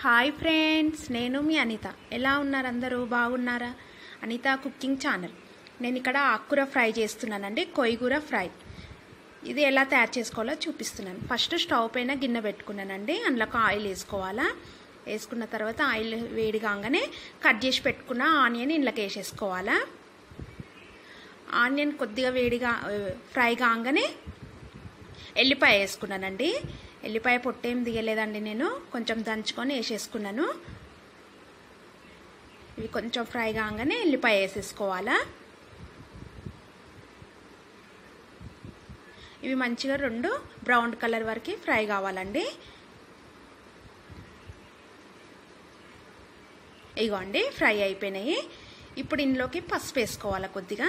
hi friends నేను మీ అనిత ఎలా ఉన్నారు అందరూ బాగున్నారా అనిత కుకింగ్ ఛానల్ నేను ఇక్కడ ఆకుకూర ఫ్రై చేస్తున్నానండి కొయ్యగూర ఫ్రై ఇది ఎలా తయారు చేసుకోవాలో చూపిస్తున్నాను ఫస్ట్ స్టవ్ పైన గిన్నె పెట్టుకున్నానండి అందులోకి ఆయిల్ వేసుకోవాలా వేసుకున్న తర్వాత ఆయిల్ వేడి కాగానే కట్ చేసి పెట్టుకున్న ఆనియన్ ఇంట్లోకి వేసేసుకోవాలా ఆనియన్ కొద్దిగా వేడిగా ఫ్రై కాగానే ఎల్లిపాయ వేసుకున్నానండి ఎల్లిపాయ పొట్టేం దిగలేదండి నేను కొంచెం దంచుకొని వేసేసుకున్నాను ఇవి కొంచెం ఫ్రై కాగానే ఎల్లిపాయ వేసేసుకోవాలా ఇవి మంచిగా రెండు బ్రౌన్ కలర్ వరకు ఫ్రై కావాలండి ఇగోండి ఫ్రై అయిపోయినాయి ఇప్పుడు ఇందులోకి పసుపు వేసుకోవాలి కొద్దిగా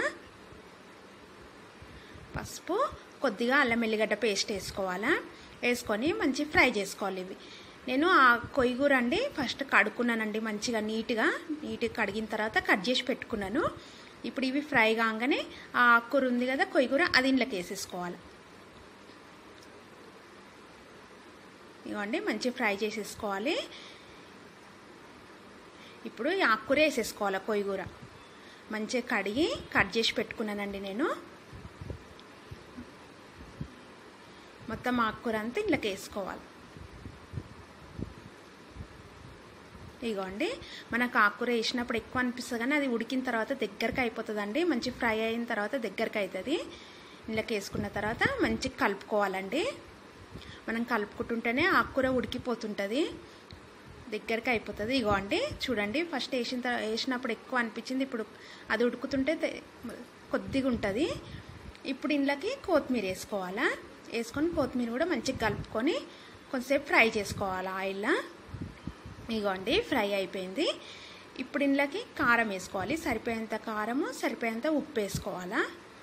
పసుపు కొద్దిగా అల్లం ఎల్లిగడ్డ పేస్ట్ వేసుకోవాలా వేసుకొని మంచి ఫ్రై చేసుకోవాలి ఇవి నేను ఆ కొయ్యగూర అండి ఫస్ట్ కడుక్కున్నానండి మంచిగా నీట్గా నీట్గా కడిగిన తర్వాత కట్ చేసి పెట్టుకున్నాను ఇప్పుడు ఇవి ఫ్రై కాగానే ఆ ఆకుకూర ఉంది కదా కొయ్యగూర అది ఇంట్లోకి వేసేసుకోవాలి ఇవ్వండి మంచి ఫ్రై చేసేసుకోవాలి ఇప్పుడు ఈ ఆకుకూర వేసేసుకోవాలి కొయ్యగూర మంచిగా కడిగి కట్ చేసి పెట్టుకున్నానండి నేను మొత్తం ఆకుకూర అంతా ఇంట్లోకి వేసుకోవాలి ఇగోండి మనకు ఆకుకూర వేసినప్పుడు ఎక్కువ అనిపిస్తుంది కానీ అది ఉడికిన తర్వాత దగ్గరకు అయిపోతుందండి మంచి ఫ్రై అయిన తర్వాత దగ్గరకు అవుతుంది ఇంట్లోకి వేసుకున్న తర్వాత మంచిగా కలుపుకోవాలండి మనం కలుపుకుంటుంటేనే ఆకుకూర ఉడికిపోతుంటుంది దగ్గరికి అయిపోతుంది ఇగో అండి చూడండి ఫస్ట్ వేసిన తర్వాత వేసినప్పుడు ఎక్కువ అనిపించింది ఇప్పుడు అది ఉడుకుతుంటే కొద్దిగా ఉంటుంది ఇప్పుడు ఇంట్లోకి కొత్తిమీర వేసుకోవాలా వేసుకొని కొత్తిమీర కూడా మంచిగా కలుపుకొని కొంతసేపు ఫ్రై చేసుకోవాలి ఆయిల్లో ఇగోండి ఫ్రై అయిపోయింది ఇప్పుడు ఇంట్లోకి కారం వేసుకోవాలి సరిపోయేంత కారము సరిపోయేంత ఉప్పు వేసుకోవాలా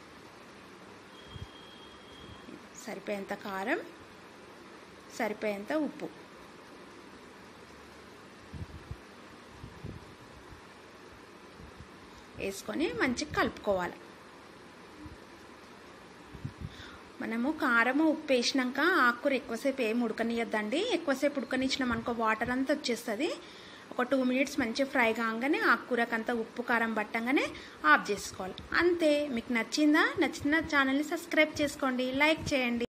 సరిపోయేంత కారం సరిపోయేంత ఉప్పు వేసుకొని మంచిగా కలుపుకోవాలి మనము కారము ఉప్పు వేసినాక ఆకుకూర ఎక్కువసేపు ఏం ఉడకనియద్దండి ఎక్కువసేపు ఉడకనిచ్చినాం అనుకో వాటర్ అంతా వచ్చేస్తుంది ఒక టూ మినిట్స్ మంచిగా ఫ్రై కాగానే ఆకుకూరకంతా ఉప్పు కారం పట్టంగానే ఆఫ్ చేసుకోవాలి అంతే మీకు నచ్చిందా నచ్చిన ఛానల్ని సబ్స్క్రైబ్ చేసుకోండి లైక్ చేయండి